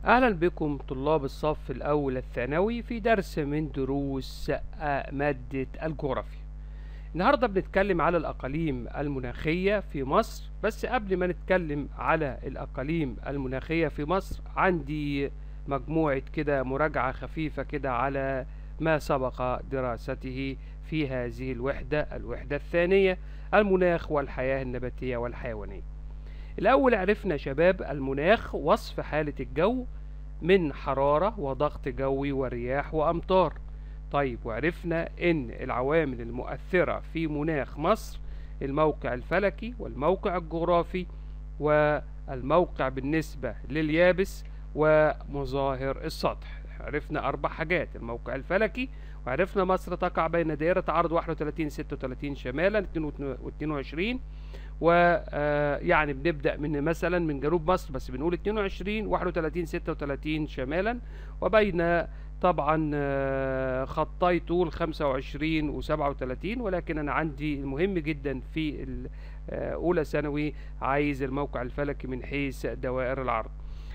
أهلا بكم طلاب الصف الأول الثانوي في درس من دروس آه، مادة الجغرافيا النهاردة بنتكلم على الأقاليم المناخية في مصر بس قبل ما نتكلم على الأقاليم المناخية في مصر عندي مجموعة كده مراجعة خفيفة كده على ما سبق دراسته في هذه الوحدة الوحدة الثانية المناخ والحياة النباتية والحيوانية الأول عرفنا شباب المناخ وصف حالة الجو من حرارة وضغط جوي ورياح وأمطار طيب وعرفنا إن العوامل المؤثرة في مناخ مصر الموقع الفلكي والموقع الجغرافي والموقع بالنسبة لليابس ومظاهر السطح عرفنا أربع حاجات الموقع الفلكي وعرفنا مصر تقع بين دائرة عرض 31 36 شمالا 22 ويعني بنبدأ من مثلا من جنوب مصر بس بنقول 22 31 36 شمالا وبين طبعا آه، خطي طول 25 و37 ولكن انا عندي المهم جدا في ال- آه، اولى ثانوي عايز الموقع الفلكي من حيث دوائر العرض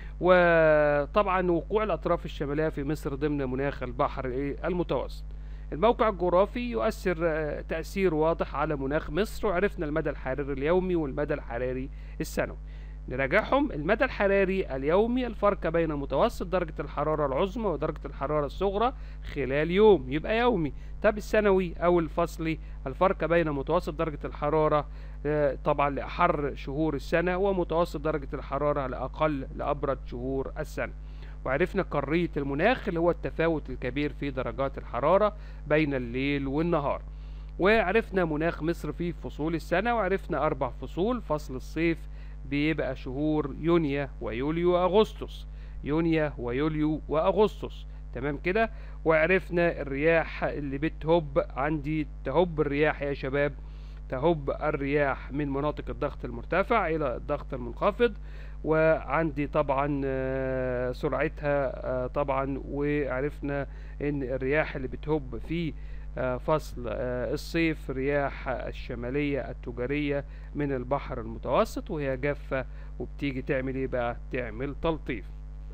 وطبعا وقوع الاطراف الشماليه في مصر ضمن مناخ البحر إيه؟ المتوسط الموقع الجغرافي يؤثر آه، تأثير واضح على مناخ مصر وعرفنا المدى الحراري اليومي والمدى الحراري السنوي نراجعهم المدى الحراري اليومي الفرق بين متوسط درجة الحرارة العظمى ودرجة الحرارة الصغرى خلال يوم يبقى يومي طب السنوي أو الفصلي الفرق بين متوسط درجة الحرارة آه، طبعا لأحر شهور السنة ومتوسط درجة الحرارة لأقل لأبرد شهور السنة وعرفنا قارية المناخ اللي هو التفاوت الكبير في درجات الحرارة بين الليل والنهار وعرفنا مناخ مصر في فصول السنة وعرفنا أربع فصول فصل الصيف بيبقى شهور يونيو ويوليو وأغسطس يونيو ويوليو وأغسطس تمام كده وعرفنا الرياح اللي بتهب عندي تهب الرياح يا شباب تهب الرياح من مناطق الضغط المرتفع إلى الضغط المنخفض وعندي طبعا آه، سرعتها آه، طبعا وعرفنا ان الرياح اللي بتهب في آه، فصل آه، الصيف رياح الشمالية التجارية من البحر المتوسط وهي جافة وبتيجي تعمل ايه بقى تعمل تلطيف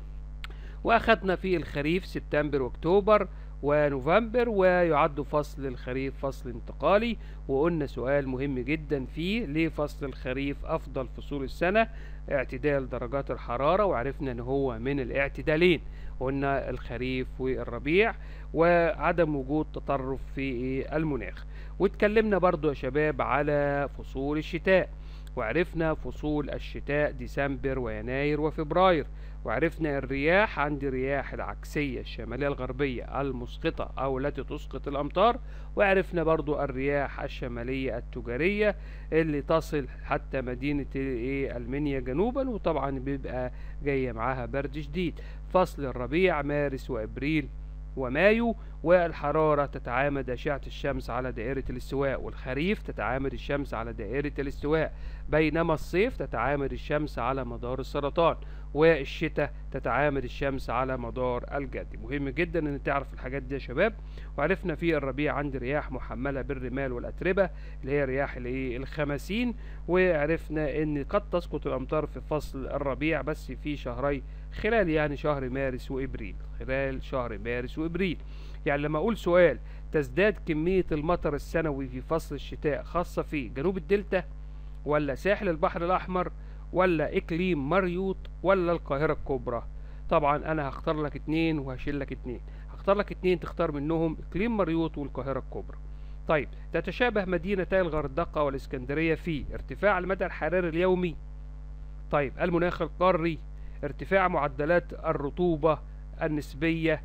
واخدنا في الخريف سبتمبر واكتوبر ونوفمبر ويعد فصل الخريف فصل انتقالي وقلنا سؤال مهم جدا فيه ليه فصل الخريف افضل فصول السنة اعتدال درجات الحرارة وعرفنا ان هو من الاعتدالين قلنا الخريف والربيع وعدم وجود تطرف في المناخ واتكلمنا برضو يا شباب على فصول الشتاء وعرفنا فصول الشتاء ديسمبر ويناير وفبراير وعرفنا الرياح عندي رياح العكسية الشمالية الغربية المسقطة أو التي تسقط الأمطار وعرفنا برضو الرياح الشمالية التجارية اللي تصل حتى مدينة إيه المنيا جنوبا وطبعا بيبقى جاية معاها برد شديد فصل الربيع مارس وأبريل ومايو والحرارة تتعامد أشعة الشمس على دائرة الاستواء والخريف تتعامد الشمس على دائرة الاستواء بينما الصيف تتعامد الشمس على مدار السرطان والشتاء تتعامد الشمس على مدار الجد مهم جدا ان تعرف الحاجات دي يا شباب وعرفنا في الربيع عندي رياح محملة بالرمال والأتربة اللي هي رياح الايه الخمسين وعرفنا ان قد تسقط الأمطار في فصل الربيع بس في شهري خلال يعني شهر مارس وإبريل خلال شهر مارس وإبريل يعني لما أقول سؤال تزداد كمية المطر السنوي في فصل الشتاء خاصة في جنوب الدلتا ولا ساحل البحر الأحمر ولا إقليم مريوط ولا القاهرة الكبرى طبعا أنا هختار لك اتنين وهشيل لك اتنين هختار لك اتنين تختار منهم إقليم مريوط والقاهرة الكبرى طيب تتشابه مدينتي الغردقة والإسكندرية في ارتفاع المدى الحراري اليومي طيب المناخ القاري ارتفاع معدلات الرطوبة النسبية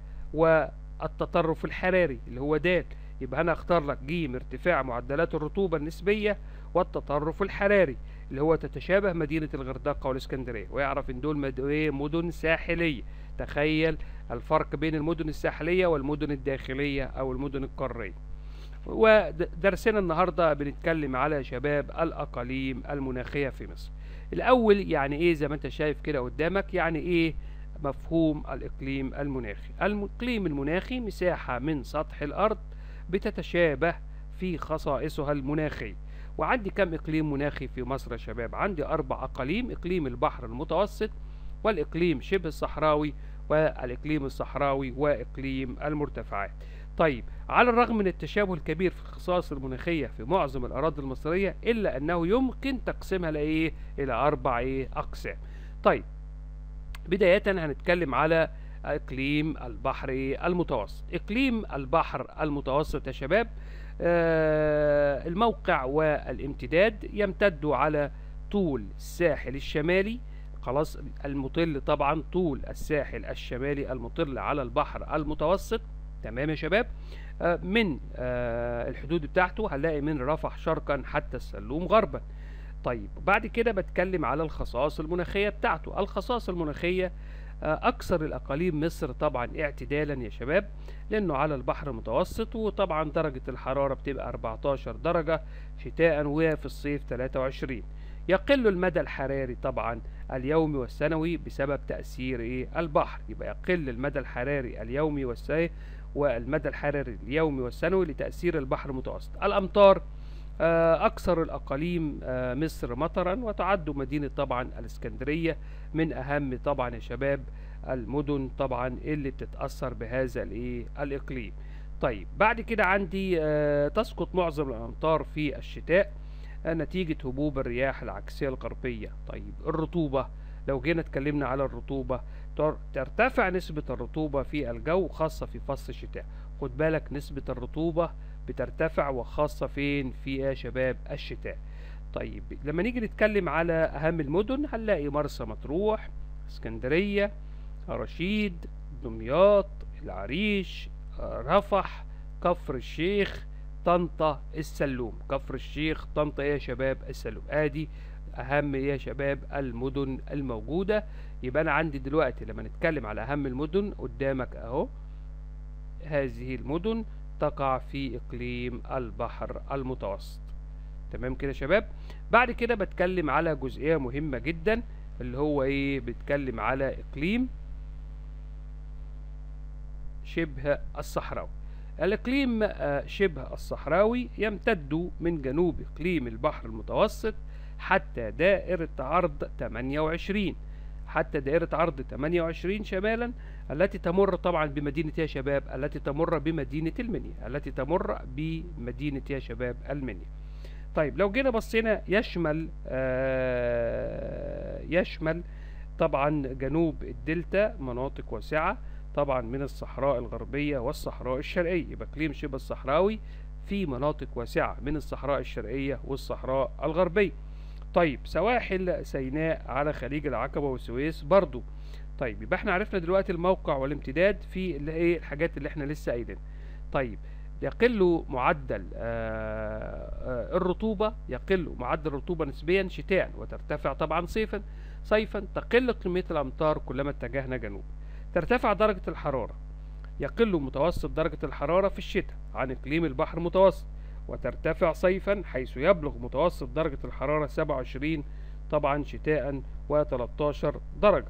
والتطرف الحراري اللي هو د يبقى انا اختار لك ج ارتفاع معدلات الرطوبة النسبية والتطرف الحراري اللي هو تتشابه مدينة الغردقة والاسكندرية ويعرف ان دول مد- إيه؟ مدن ساحلية تخيل الفرق بين المدن الساحلية والمدن الداخلية او المدن القارية ودرسنا النهاردة بنتكلم على شباب الأقاليم المناخية في مصر الأول يعني إيه زي ما أنت شايف كده قدامك يعني إيه مفهوم الإقليم المناخي الإقليم المناخي مساحة من سطح الأرض بتتشابه في خصائصها المناخية وعندي كم إقليم مناخي في مصر يا شباب عندي أربع أقاليم إقليم البحر المتوسط والاقليم شبه الصحراوي والاقليم الصحراوي واقليم المرتفعات طيب على الرغم من التشابه الكبير في الخصائص المناخية في معظم الأراضي المصرية إلا أنه يمكن تقسيمها لإيه إلى أربع إيه أقسام طيب بداية هنتكلم على إقليم البحر المتوسط إقليم البحر المتوسط يا شباب آه الموقع والامتداد يمتد على طول الساحل الشمالي خلاص المطل طبعا طول الساحل الشمالي المطل على البحر المتوسط تمام يا شباب آه من آه الحدود بتاعته هنلاقي من رفح شرقا حتى السلوم غربا طيب بعد كده بتكلم على الخصائص المناخية بتاعته الخصائص المناخية أكثر الأقاليم مصر طبعا اعتدالا يا شباب لأنه على البحر المتوسط وطبعا درجة الحرارة بتبقى 14 درجة شتاء وفي الصيف 23 يقل المدى الحراري طبعا اليومي والسنوي بسبب تأثير إيه البحر يبقى يقل المدى الحراري اليومي والسنوي والمدى الحراري اليومي والسنوي لتأثير البحر المتوسط الأمطار أكثر الأقاليم مصر مطرا وتعد مدينة طبعا الإسكندرية من أهم طبعا يا شباب المدن طبعا اللي بتتأثر بهذا الإيه الإقليم طيب بعد كده عندي تسقط معظم الأمطار في الشتاء نتيجة هبوب الرياح العكسية الغربية طيب الرطوبة لو جينا اتكلمنا على الرطوبة ترتفع نسبة الرطوبة في الجو خاصة في فصل الشتاء خد بالك نسبة الرطوبة بترتفع وخاصة فين في يا شباب الشتاء طيب لما نيجي نتكلم على أهم المدن هنلاقي مرسى مطروح اسكندرية رشيد دمياط العريش رفح كفر الشيخ طنطا السلوم كفر الشيخ طنطا يا شباب السلوم ادي اهم يا شباب المدن الموجودة يبقى انا عندي دلوقتي لما نتكلم على اهم المدن قدامك اهو هذه المدن تقع في اقليم البحر المتوسط تمام كده يا شباب بعد كده بتكلم على جزئية مهمة جدا اللي هو ايه بتكلم على اقليم شبه الصحراوي الاقليم شبه الصحراوي يمتد من جنوب اقليم البحر المتوسط حتى دائرة عرض 28 حتى دائرة عرض 28 شمالا التي تمر طبعا بمدينة يا شباب التي تمر بمدينة المنيا التي تمر بمدينة يا شباب المنيا طيب لو جينا بصينا يشمل آه يشمل طبعا جنوب الدلتا مناطق واسعة طبعا من الصحراء الغربية والصحراء الشرقية يبقى اقليم شبه الصحراوي في مناطق واسعة من الصحراء الشرقية والصحراء الغربية طيب سواحل سيناء على خليج العقبة والسويس برضو طيب يبقى احنا عرفنا دلوقتي الموقع والامتداد في اللي ايه الحاجات اللي احنا لسه قايلين طيب يقل معدل آآ آآ الرطوبة يقل معدل الرطوبة نسبيا شتاء وترتفع طبعا صيفا صيفا تقل كمية الأمطار كلما اتجهنا جنوب ترتفع درجة الحرارة يقل متوسط درجة الحرارة في الشتاء عن إقليم البحر المتوسط وترتفع صيفا حيث يبلغ متوسط درجة الحرارة 27 طبعا شتاء و13 درجة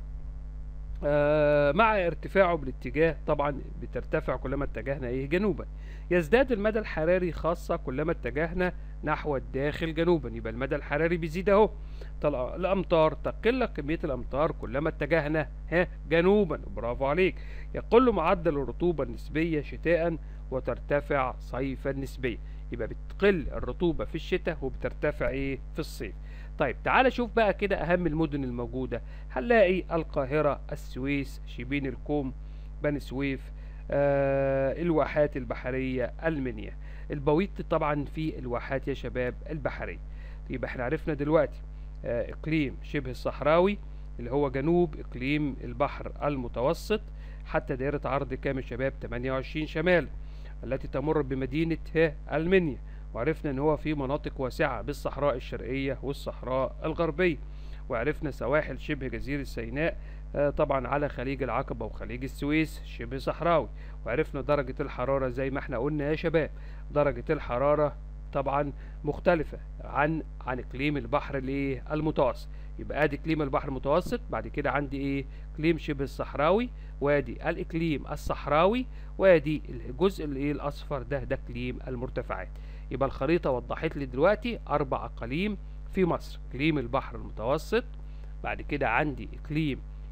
آه مع ارتفاعه بالاتجاه طبعا بترتفع كلما اتجهنا ايه جنوبا يزداد المدى الحراري خاصة كلما اتجهنا نحو الداخل جنوبا يبقى المدى الحراري بيزيد اهو الامطار تقل كمية الامطار كلما اتجهنا ها جنوبا برافو عليك يقل معدل الرطوبة النسبية شتاء وترتفع صيفا نسبيا يبقى بتقل الرطوبة في الشتاء وبترتفع ايه في الصيف طيب تعال شوف بقى كده اهم المدن الموجودة هنلاقي القاهرة السويس شبين الكوم بني سويف آه الواحات البحرية المنيا البويط طبعا في الواحات يا شباب البحرية يبقى احنا عرفنا دلوقتي آه اقليم شبه الصحراوي اللي هو جنوب اقليم البحر المتوسط حتى دائرة عرض كام يا شباب 28 شمال التي تمر بمدينة المنيا وعرفنا ان هو في مناطق واسعة بالصحراء الشرقية والصحراء الغربية وعرفنا سواحل شبه جزيرة سيناء طبعا على خليج العقبة وخليج السويس شبه صحراوي وعرفنا درجة الحرارة زي ما احنا قلنا يا شباب درجة الحرارة طبعا مختلفة عن عن اقليم البحر الايه المتوسط يبقى ادي اقليم البحر المتوسط بعد كده عندي ايه اقليم شبه الصحراوي وادي الاقليم الصحراوي وادي الجزء الايه الاصفر ده ده اقليم المرتفعات يبقى الخريطة وضحت لي دلوقتي اربع اقاليم في مصر اقليم البحر المتوسط بعد كده عندي اقليم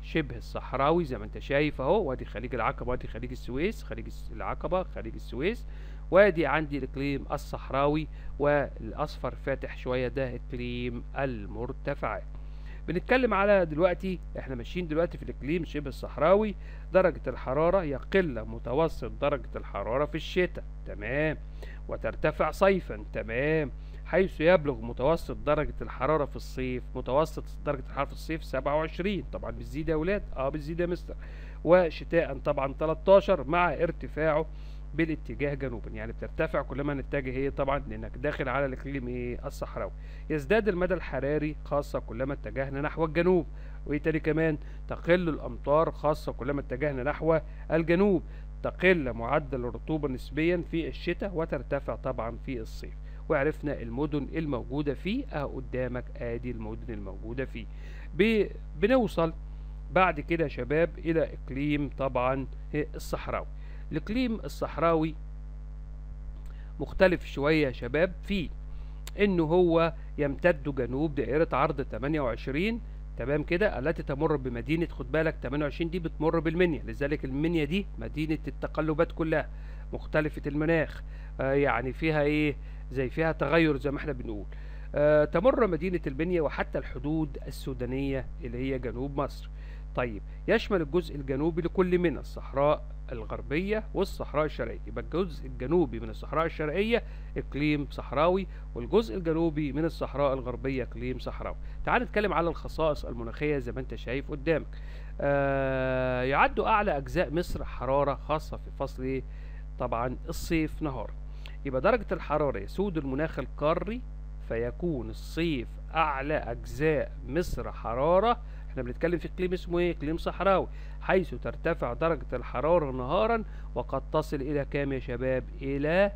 شبه الصحراوي زي ما انت شايف اهو وادي خليج العقبة وادي خليج السويس خليج الس- العقبة خليج السويس وادي عندي الاقليم الصحراوي والاصفر فاتح شوية ده اقليم المرتفعات بنتكلم على دلوقتي احنا ماشيين دلوقتي في الاقليم شبه الصحراوي درجة الحرارة يقل متوسط درجة الحرارة في الشتاء تمام وترتفع صيفا تمام حيث يبلغ متوسط درجة الحرارة في الصيف متوسط درجة الحرارة في الصيف 27 طبعا بتزيد يا ولاد اه بتزيد يا مستر وشتاء طبعا 13 مع ارتفاعه بالاتجاه جنوبا يعني بترتفع كلما نتجه ايه طبعا لانك داخل على الاقليم ايه الصحراوي يزداد المدى الحراري خاصة كلما اتجهنا نحو الجنوب وايه تاني كمان تقل الامطار خاصة كلما اتجهنا نحو الجنوب تقل معدل الرطوبة نسبيا في الشتاء وترتفع طبعا في الصيف وعرفنا المدن الموجودة فيه اه قدامك ادي المدن الموجودة فيه ب- بنوصل بعد كده يا شباب الى اقليم طبعا الصحراوي الاقليم الصحراوي مختلف شوية يا شباب فيه انه هو يمتد جنوب دائرة عرض 28 تمام كده التي تمر بمدينة خد بالك 28 دي بتمر بالمنيا لذلك المنيا دي مدينة التقلبات كلها مختلفة المناخ آه يعني فيها ايه زي فيها تغير زي ما احنا بنقول آه تمر مدينة المنيا وحتى الحدود السودانية اللي هي جنوب مصر طيب يشمل الجزء الجنوبي لكل من الصحراء الغربية والصحراء الشرقية يبقى الجزء الجنوبي من الصحراء الشرقية إقليم صحراوي والجزء الجنوبي من الصحراء الغربية إقليم صحراوي تعال نتكلم على الخصائص المناخية زي ما انت شايف قدامك آه يعد أعلى أجزاء مصر حرارة خاصة في فصل إيه؟ طبعا الصيف نهارا يبقى درجة الحرارة يسود المناخ القاري فيكون الصيف أعلى أجزاء مصر حرارة احنا بنتكلم في اقليم اسمه ايه اقليم صحراوي حيث ترتفع درجة الحرارة نهارا وقد تصل الى كام يا شباب الى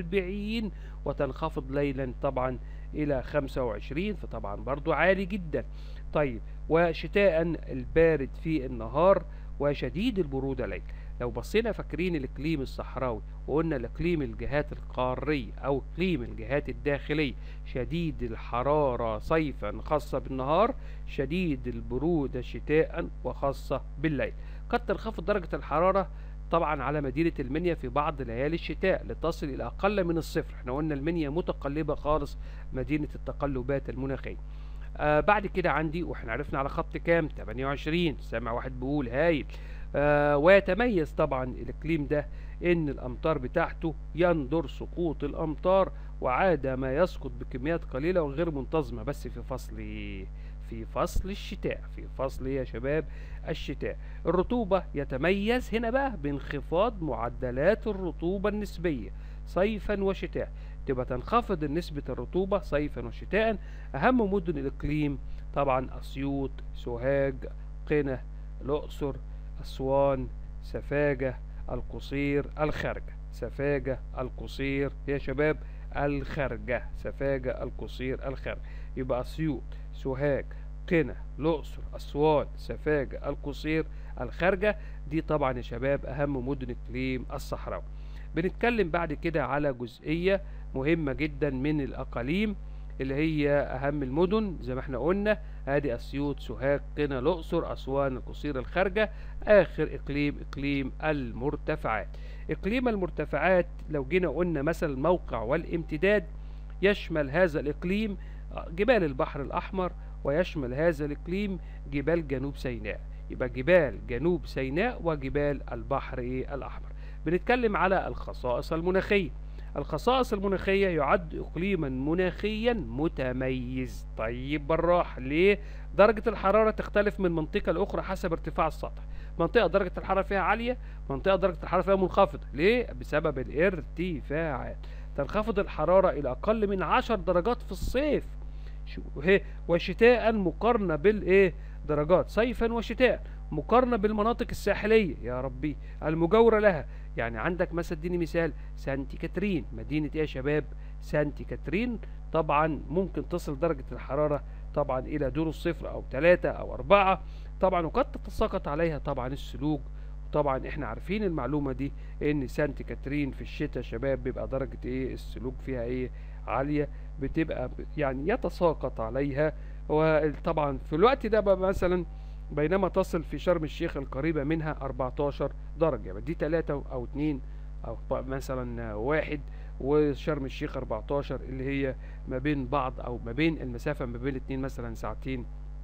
40 وتنخفض ليلا طبعا الى 25 فطبعا برضو عالي جدا طيب وشتاء البارد في النهار وشديد البرودة ليل لو بصينا فاكرين الاقليم الصحراوي وقلنا الاقليم الجهات القارية او اقليم الجهات الداخلية شديد الحرارة صيفا خاصة بالنهار شديد البرودة شتاء وخاصة بالليل قد تنخفض درجة الحرارة طبعا على مدينة المنيا في بعض ليالي الشتاء لتصل إلى أقل من الصفر احنا قلنا المنيا متقلبة خالص مدينة التقلبات المناخية آه بعد كده عندي واحنا عرفنا على خط كام 28 سامع واحد بيقول هايل آه ويتميز طبعا الإقليم ده إن الأمطار بتاعته يندر سقوط الأمطار وعادة ما يسقط بكميات قليلة وغير منتظمة بس في فصل في فصل الشتاء في فصل يا شباب الشتاء الرطوبة يتميز هنا بقى بانخفاض معدلات الرطوبة النسبية صيفا وشتاء تبقى تنخفض نسبة الرطوبة صيفا وشتاء أهم مدن الإقليم طبعا أسيوط سوهاج قنا الأقصر أسوان سفاجة القصير الخارجة سفاجة القصير يا شباب الخارجة سفاجة القصير الخارجة يبقى أسيوط سوهاج قنا الأقصر أسوان سفاجة القصير الخارجة دي طبعا يا شباب أهم مدن إقليم الصحراء بنتكلم بعد كده على جزئية مهمة جدا من الأقاليم اللي هي أهم المدن زي ما احنا قلنا ادي أسيوط سوهاج قنا الأقصر أسوان القصير الخارجة آخر إقليم إقليم المرتفعات إقليم المرتفعات لو جينا قلنا مثلا الموقع والامتداد يشمل هذا الإقليم جبال البحر الأحمر ويشمل هذا الإقليم جبال جنوب سيناء يبقى جبال جنوب سيناء وجبال البحر إيه الأحمر بنتكلم على الخصائص المناخية الخصائص المناخية يعد إقليما مناخيا متميز طيب بالراحة ليه؟ درجة الحرارة تختلف من منطقة لأخرى حسب ارتفاع السطح منطقة درجة الحرارة فيها عالية منطقة درجة الحرارة فيها منخفضة ليه؟ بسبب الارتفاعات تنخفض الحرارة إلى أقل من عشر درجات في الصيف وشتاء مقارنة بالإيه؟ درجات صيفا وشتاء مقارنة بالمناطق الساحلية يا ربي المجاورة لها يعني عندك مثلا اديني مثال سانتي كاترين مدينة ايه يا شباب سانتي كاترين طبعا ممكن تصل درجة الحرارة طبعا الى دون الصفر او ثلاثة او اربعة طبعا وقد تتساقط عليها طبعا السلوك طبعا احنا عارفين المعلومة دي ان سانتي كاترين في الشتاء شباب بيبقى درجة ايه السلوك فيها ايه عالية بتبقى يعني يتساقط عليها وطبعا في الوقت ده بقى مثلا بينما تصل في شرم الشيخ القريبة منها 14 درجة يبقى دي 3 أو 2 أو ط- مثلا واحد وشرم الشيخ 14 اللي هي ما بين بعض أو ما بين المسافة ما بين الاتنين مثلا ساعتين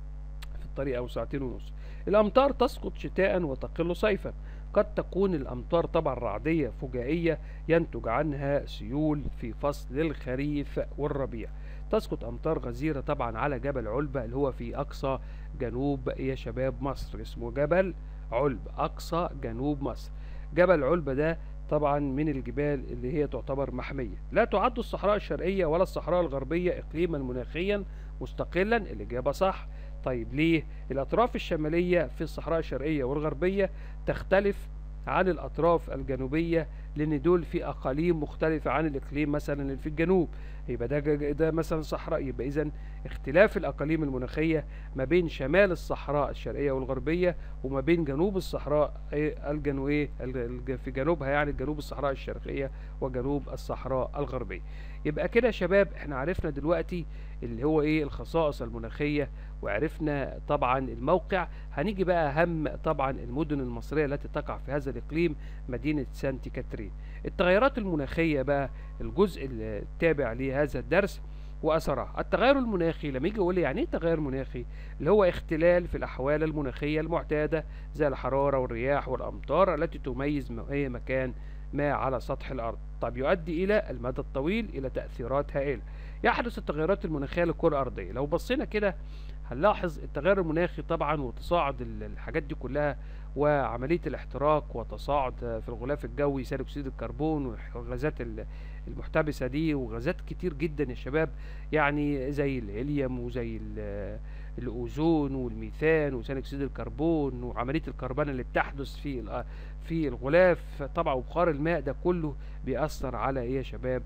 في الطريق أو ساعتين ونص الأمطار تسقط شتاء وتقل صيفا قد تكون الأمطار طبعا رعدية فجائية ينتج عنها سيول في فصل الخريف والربيع تسقط أمطار غزيرة طبعا على جبل علبة اللي هو في أقصى جنوب يا شباب مصر اسمه جبل علبة أقصى جنوب مصر جبل علبة ده طبعا من الجبال اللي هي تعتبر محمية لا تعد الصحراء الشرقية ولا الصحراء الغربية إقليما مناخيا مستقلا الإجابة صح طيب ليه الأطراف الشمالية في الصحراء الشرقية والغربية تختلف عن الأطراف الجنوبية لأن دول في أقاليم مختلفة عن الإقليم مثلا اللي في الجنوب يبقى ده جا- ده مثلا صحراء يبقى إذا اختلاف الأقاليم المناخية ما بين شمال الصحراء الشرقية والغربية وما بين جنوب الصحراء إيه الجنوبية في جنوبها يعني جنوب الصحراء الشرقية وجنوب الصحراء الغربية يبقى كده يا شباب احنا عرفنا دلوقتي اللي هو ايه الخصائص المناخية وعرفنا طبعا الموقع هنيجي بقى اهم طبعا المدن المصرية التي تقع في هذا الاقليم مدينة سانتي كاترين التغيرات المناخية بقى الجزء التابع لهذا الدرس واثرها التغير المناخي لما يجي يقول لي يعني ايه تغير مناخي اللي هو اختلال في الاحوال المناخيه المعتاده زي الحراره والرياح والامطار التي تميز م- اي مكان ما على سطح الارض طب يؤدي الى المدى الطويل الى تاثيرات هائله يحدث التغيرات المناخيه للكره الارضيه لو بصينا كده هنلاحظ التغير المناخي طبعا وتصاعد ال- الحاجات دي كلها وعمليه الاحتراق وتصاعد في الغلاف الجوي ثاني اكسيد الكربون والغازات ال- المحتبسه دي وغازات كتير جدا يا شباب يعني زي الهيليوم وزي ال- الاوزون والميثان وثاني اكسيد الكربون وعمليه الكربون اللي بتحدث في ال- في الغلاف طبعا وبخار الماء ده كله بيأثر على ايه يا شباب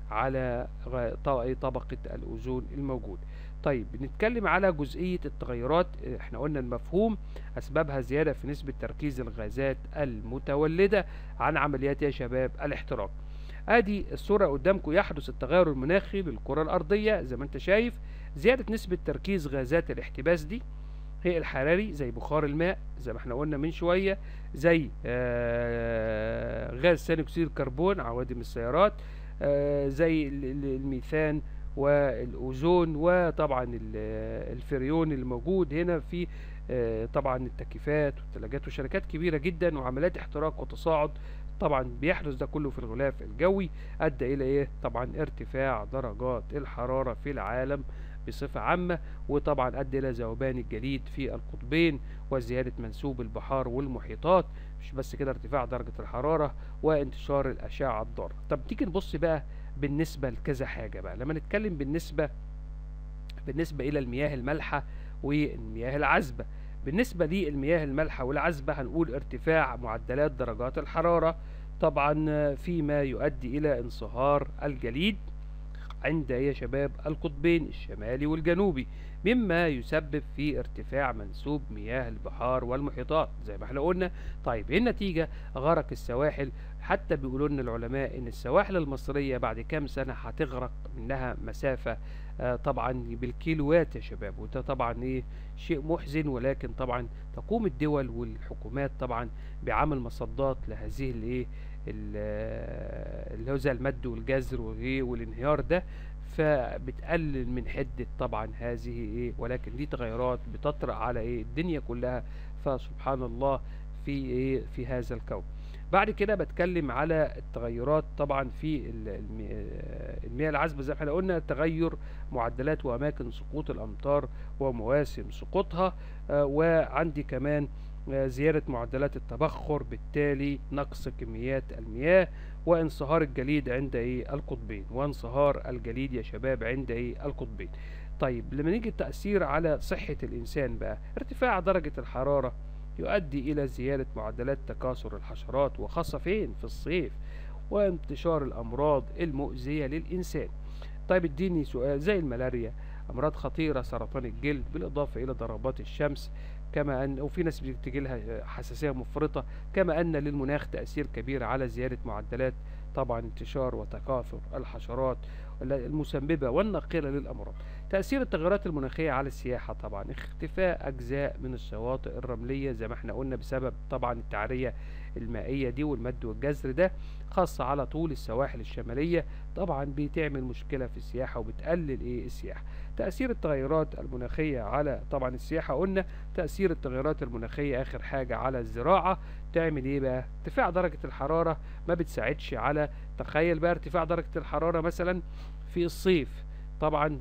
على غ- ط- إيه طبقه الاوزون الموجود طيب بنتكلم على جزئيه التغيرات احنا قلنا المفهوم اسبابها زياده في نسبه تركيز الغازات المتولده عن عمليات يا شباب الاحتراق ادي الصوره قدامكم يحدث التغير المناخي للكره الارضيه زي ما انت شايف زياده نسبه تركيز غازات الاحتباس دي هي الحراري زي بخار الماء زي ما احنا قلنا من شويه زي آه غاز ثاني اكسيد الكربون عوادم السيارات آه زي ال- ال- الميثان والاوزون وطبعا ال- الفريون اللي موجود هنا في آه، طبعا التكييفات والثلاجات وشركات كبيره جدا وعمليات احتراق وتصاعد طبعا بيحدث ده كله في الغلاف الجوي ادى الى ايه طبعا ارتفاع درجات الحراره في العالم بصفه عامه وطبعا ادى الى ذوبان الجليد في القطبين وزياده منسوب البحار والمحيطات مش بس كده ارتفاع درجه الحراره وانتشار الاشعه الضاره طب تيجي نبص بقى بالنسبه لكذا حاجه بقى لما نتكلم بالنسبه بالنسبه الى المياه المالحه والمياه العذبه بالنسبه للمياه المالحه والعذبه هنقول ارتفاع معدلات درجات الحراره طبعا فيما يؤدي الى انصهار الجليد عند يا شباب القطبين الشمالي والجنوبي مما يسبب في ارتفاع منسوب مياه البحار والمحيطات زي ما احنا قلنا طيب ايه النتيجة غرق السواحل حتى بيقولوا لنا العلماء ان السواحل المصرية بعد كام سنة هتغرق منها مسافة آه طبعا بالكيلوات يا شباب وده طبعا ايه شيء محزن ولكن طبعا تقوم الدول والحكومات طبعا بعمل مصدات لهذه الايه ال- اللي هو زي المد والجزر وايه والانهيار ده فبتقلل من حدة طبعا هذه ايه ولكن دي تغيرات بتطرأ على ايه الدنيا كلها فسبحان الله في ايه في هذا الكون بعد كده بتكلم على التغيرات طبعا في ال- الم- آه، المياه العذبة زي ما احنا قلنا تغير معدلات واماكن سقوط الامطار ومواسم سقوطها آه، وعندي كمان آه، زيادة معدلات التبخر بالتالي نقص كميات المياه وانصهار الجليد عند ايه القطبين وانصهار الجليد يا شباب عند ايه القطبين طيب لما نيجي التأثير على صحة الإنسان بقى ارتفاع درجة الحرارة يؤدي إلى زيادة معدلات تكاثر الحشرات وخاصة فين في الصيف وانتشار الأمراض المؤذية للإنسان طيب اديني سؤال زي الملاريا أمراض خطيرة سرطان الجلد بالإضافة إلى ضربات الشمس كما أن وفي ناس بتجي لها حساسية مفرطة كما أن للمناخ تأثير كبير على زيادة معدلات طبعا انتشار وتكاثر الحشرات المسببة والناقلة للأمراض تأثير التغيرات المناخية على السياحة طبعا اختفاء أجزاء من الشواطئ الرملية زي ما احنا قلنا بسبب طبعا التعرية المائية دي والمد والجزر ده خاصة على طول السواحل الشمالية طبعا بتعمل مشكلة في السياحة وبتقلل ايه السياحة تأثير التغيرات المناخية على طبعا السياحة قلنا تأثير التغيرات المناخية آخر حاجة على الزراعة تعمل ايه بقى ارتفاع درجة الحرارة ما بتساعدش على تخيل بقى ارتفاع درجة الحرارة مثلا في الصيف طبعا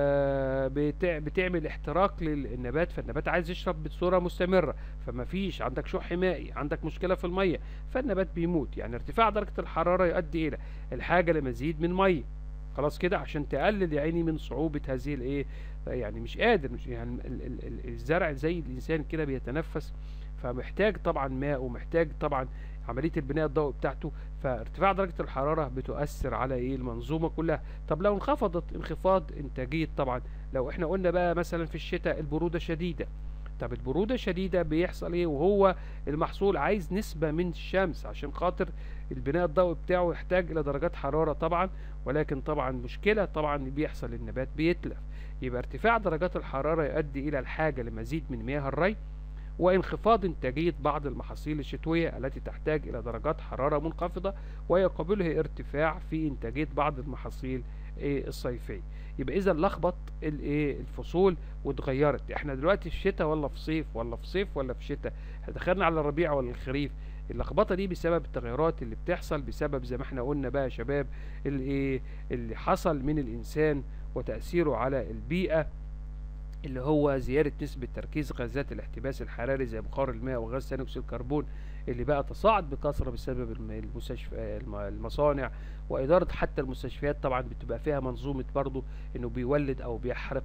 آه بتع- بتعمل احتراق للنبات فالنبات عايز يشرب بصورة مستمرة فما فيش عندك شح مائي عندك مشكلة في المية فالنبات بيموت يعني ارتفاع درجة الحرارة يؤدي إلى الحاجة لمزيد من مية خلاص كده عشان تقلل يا عيني من صعوبة هذه الايه يعني مش قادر مش يعني ال- ال- ال- الزرع زي الإنسان كده بيتنفس فمحتاج طبعا ماء ومحتاج طبعا عملية البناء الضوئي بتاعته فارتفاع درجة الحرارة بتؤثر على ايه المنظومة كلها طب لو انخفضت انخفاض انتاجية طبعا لو احنا قلنا بقى مثلا في الشتاء البرودة شديدة طب البرودة شديدة بيحصل ايه وهو المحصول عايز نسبة من الشمس عشان خاطر البناء الضوئي بتاعه يحتاج الى درجات حرارة طبعا ولكن طبعا مشكلة طبعا بيحصل النبات بيتلف يبقى ارتفاع درجات الحرارة يؤدي الى الحاجة لمزيد من مياه الري وانخفاض إنتاجية بعض المحاصيل الشتوية التي تحتاج إلى درجات حرارة منخفضة ويقابلها ارتفاع في إنتاجية بعض المحاصيل إيه الصيفية يبقى إذا لخبط الإيه الفصول واتغيرت إحنا دلوقتي في شتاء ولا في صيف ولا في صيف ولا في شتاء إحنا دخلنا على الربيع ولا الخريف اللخبطه دي بسبب التغيرات اللي بتحصل بسبب زي ما احنا قلنا بقى يا شباب الايه اللي حصل من الانسان وتاثيره على البيئه اللي هو زيادة نسبة تركيز غازات الاحتباس الحراري زي بخار الماء وغاز ثاني أكسيد الكربون اللي بقى تصاعد بكثرة بسبب الم- المستشفى الم- المصانع وإدارة حتى المستشفيات طبعا بتبقى فيها منظومة برضو إنه بيولد أو بيحرق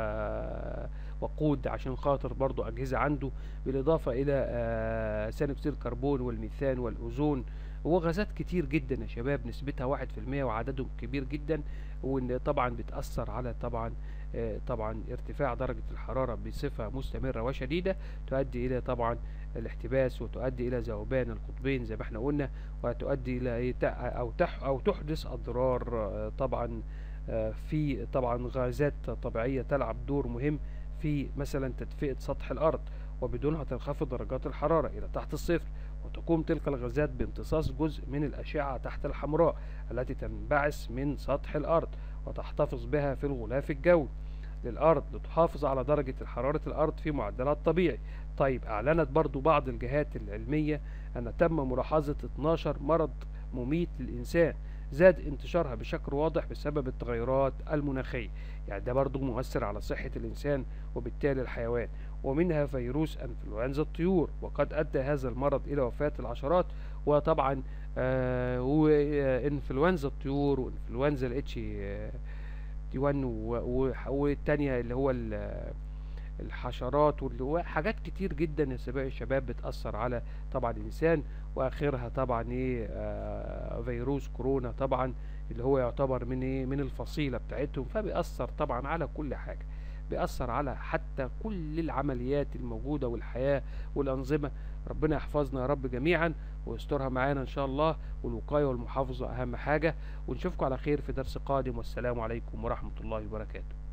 آه وقود عشان خاطر برضو أجهزة عنده بالإضافة إلى آه ثاني أكسيد الكربون والميثان والأوزون وغازات كتير جدا يا شباب نسبتها واحد في المية وعددهم كبير جدا وإن طبعا بتأثر على طبعا آه، طبعا ارتفاع درجة الحرارة بصفة مستمرة وشديدة تؤدي إلى طبعا الاحتباس وتؤدي إلى ذوبان القطبين زي ما احنا قلنا وتؤدي إلى إيه تع- أو تح أو تحدث أضرار آه، طبعا آه، في طبعا غازات طبيعية تلعب دور مهم في مثلا تدفئة سطح الأرض وبدونها تنخفض درجات الحرارة إلى تحت الصفر وتقوم تلك الغازات بامتصاص جزء من الأشعة تحت الحمراء التي تنبعث من سطح الأرض وتحتفظ بها في الغلاف الجوي للأرض لتحافظ على درجة حرارة الأرض في معدلات طبيعي طيب أعلنت برضو بعض الجهات العلمية أن تم ملاحظة 12 مرض مميت للإنسان زاد انتشارها بشكل واضح بسبب التغيرات المناخية يعني ده برضو مؤثر على صحة الإنسان وبالتالي الحيوان ومنها فيروس أنفلونزا الطيور وقد أدى هذا المرض إلى وفاة العشرات وطبعا آه وإنفلونزا الطيور وإنفلونزا الاتش دي 1 والتانية اللي هو ال- الحشرات واللي هو حاجات كتير جدا يا سبا- شباب بتأثر على طبعا الإنسان وآخرها طبعا إيه آه فيروس كورونا طبعا اللي هو يعتبر من إيه من الفصيلة بتاعتهم فبيأثر طبعا على كل حاجة بيأثر على حتى كل العمليات الموجودة والحياة والأنظمة ربنا يحفظنا يا رب جميعا ويسترها معانا إن شاء الله والوقاية والمحافظة أهم حاجة ونشوفكم على خير في درس قادم والسلام عليكم ورحمة الله وبركاته